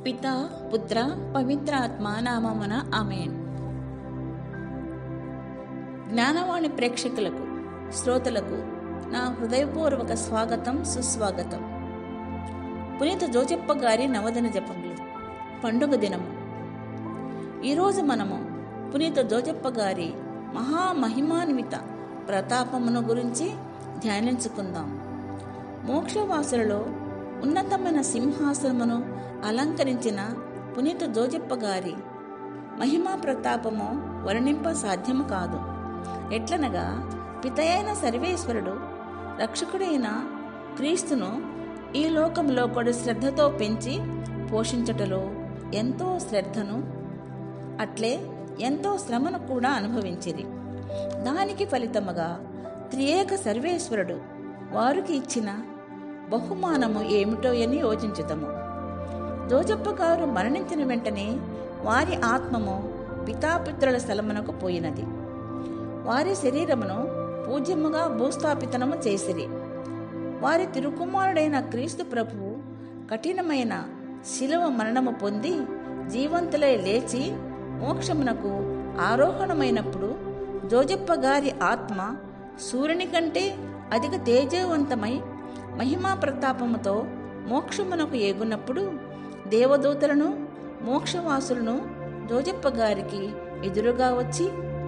పిత పుత్ర పవిత్రాత్మ నామమున ఆమెన్ జ్ఞానవాణి ప్రేక్షకులకు శ్రోతలకు నా హృదయపూర్వక స్వాగతం సుస్వాగతం పునీత జోజప్ప గారి నవదిన జపములు పండుగ దినము ఈరోజు మనము పునీత జోజప్ప గారి మహామహిమాన్విత ప్రతాపమును గురించి ధ్యానించుకుందాం మోక్షవాసులలో ఉన్నతమైన సింహాసనమును అలంకరించిన పునీత జోజప్ప గారి మహిమా ప్రతాపము వర్ణింప సాధ్యము కాదు ఎట్లనగా పితయైన సర్వేశ్వరుడు రక్షకుడైన క్రీస్తును ఈ లోకంలో కొడు శ్రద్ధతో పెంచి పోషించటలో ఎంతో శ్రద్ధను అట్లే ఎంతో శ్రమను కూడా అనుభవించిరి దానికి ఫలితముగా త్రియేక సర్వేశ్వరుడు వారికి ఇచ్చిన బహుమానము ఏమిటో అని యోచించుదము జోజప్ప గారు మరణించిన వెంటనే వారి ఆత్మము పితాపిత్రుల స్థలమునకు పోయినది వారి శరీరమును పూజ్యముగా భూస్థాపితనము చేసిరి వారి తిరుకుమారుడైన క్రీస్తు ప్రభువు కఠినమైన శిలువ మరణము పొంది జీవంతులై లేచి మోక్షమునకు ఆరోహణమైనప్పుడు జోజప్ప గారి ఆత్మ సూర్యుని కంటే అధిక తేజవంతమై మహిమా ప్రతాపముతో మోక్షమునకు ఏగున్నప్పుడు దేవదూతలను మోక్షవాసులను జోజప్ప గారికి ఎదురుగా వచ్చి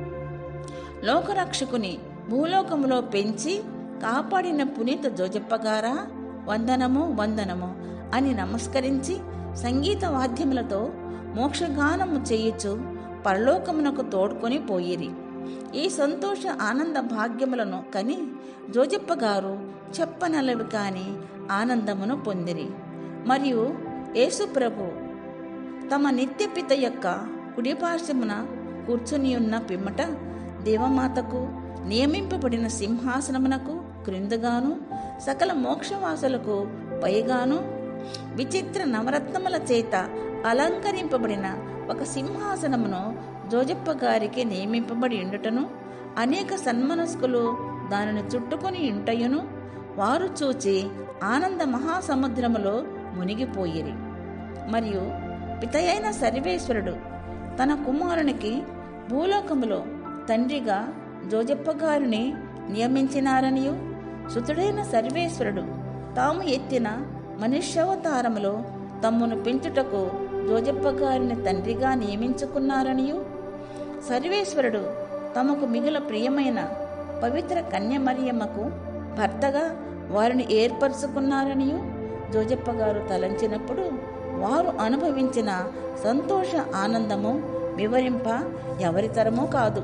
లోకరక్షకుని భూలోకములో పెంచి కాపాడిన పునీత జోజప్పగారా వందనము వందనము అని నమస్కరించి సంగీత వాద్యములతో మోక్షగానము చేయుచు పరలోకమునకు తోడ్కొని పోయిరి ఈ సంతోష ఆనంద భాగ్యములను కని జోజప్ప గారు చెప్పనలవి కాని ఆనందమును పొందిరి మరియు యేసుప్రభు తమ నిత్యపిత యొక్క కుడిపార్శ్వమున కూర్చుని ఉన్న పిమ్మట దేవమాతకు నియమింపబడిన సింహాసనమునకు క్రిందగాను సకల మోక్షవాసులకు పైగాను విచిత్ర నవరత్నముల చేత అలంకరింపబడిన ఒక సింహాసనమును జోజప్ప గారికి నియమింపబడి ఉండుటను అనేక సన్మనస్కులు దానిని చుట్టుకొని ఉంటయును వారు చూచి ఆనంద మహాసముద్రములో మునిగిపోయిరి మరియు పితయైన సర్వేశ్వరుడు తన కుమారునికి భూలోకములో తండ్రిగా జోజప్ప గారిని నియమించినారనియు సుతుడైన సర్వేశ్వరుడు తాము ఎత్తిన మనుష్యావతారములో తమ్మును పెంచుటకు జోజప్ప గారిని తండ్రిగా నియమించుకున్నారనియు సర్వేశ్వరుడు తమకు మిగుల ప్రియమైన పవిత్ర కన్యమరియమ్మకు భర్తగా వారిని ఏర్పరచుకున్నారనియు జోజప్ప గారు తలంచినప్పుడు వారు అనుభవించిన సంతోష ఆనందము వివరింప ఎవరితరమో కాదు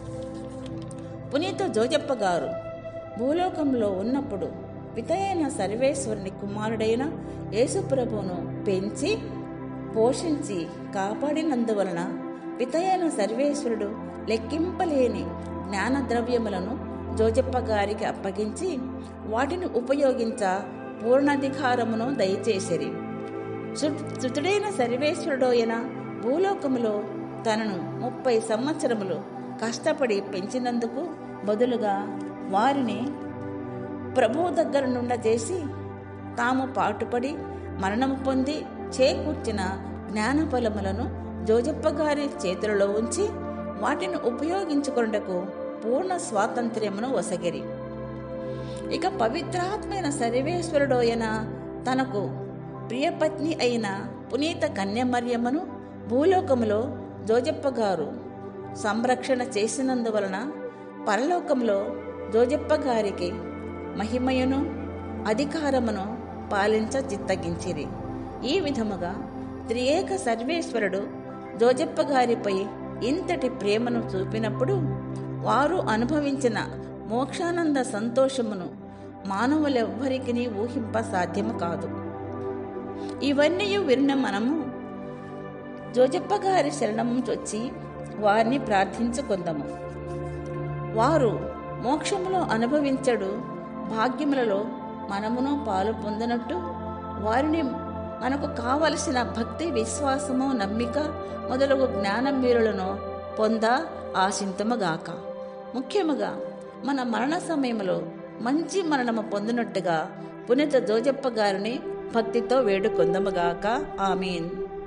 పునీత జోజప్ప గారు భూలోకంలో ఉన్నప్పుడు పితయైన సర్వేశ్వరుని కుమారుడైన యేసుప్రభును పెంచి పోషించి కాపాడినందువలన పితయైన సర్వేశ్వరుడు లెక్కింపలేని జ్ఞాన ద్రవ్యములను జోజప్ప గారికి అప్పగించి వాటిని ఉపయోగించ పూర్ణాధికారమును దయచేసిరి శృతుడైన సర్వేశ్వరుడోయన భూలోకములో తనను ముప్పై సంవత్సరములు కష్టపడి పెంచినందుకు బదులుగా వారిని ప్రభువు దగ్గర నుండ చేసి తాము పాటుపడి మరణము పొంది చేకూర్చిన జ్ఞానఫలములను జోజప్ప గారి చేతులలో ఉంచి వాటిని ఉపయోగించుకొనుటకు పూర్ణ స్వాతంత్ర్యమును వసగిరి ఇక పవిత్రాత్మైన సర్వేశ్వరుడోయన తనకు ప్రియపత్ని అయిన పునీత కన్యమర్యమ్మను భూలోకములో జోజప్ప గారు సంరక్షణ చేసినందువలన పరలోకంలో జోజప్ప గారికి మహిమయును అధికారమును పాలించ చిత్తగించిరి ఈ విధముగా త్రియేక సర్వేశ్వరుడు జోజప్ప గారిపై ఇంతటి ప్రేమను చూపినప్పుడు వారు అనుభవించిన మోక్షానంద సంతోషమును మానవులెవ్వరికి ఊహింప సాధ్యము కాదు ఇవన్నీ విన్న మనము జోజప్ప గారి శరణము చొచ్చి వారిని ప్రార్థించుకుందాము వారు మోక్షములో అనుభవించడు భాగ్యములలో మనమును పాలు పొందినట్టు వారిని మనకు కావలసిన భక్తి విశ్వాసము నమ్మిక మొదలగు జ్ఞానం మీరులను పొంద ఆశింతముగాక ముఖ్యముగా మన మరణ సమయంలో మంచి మరణము పొందినట్టుగా పునీత జోజప్ప గారిని భక్తితో వేడుకొందముగాక ఆమెన్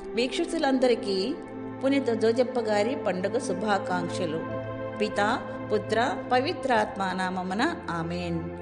వీక్షితులందరికీ పునీత జోజప్ప గారి పండుగ శుభాకాంక్షలు పిత పుత్ర పవిత్రాత్మ నామమున ఆమెన్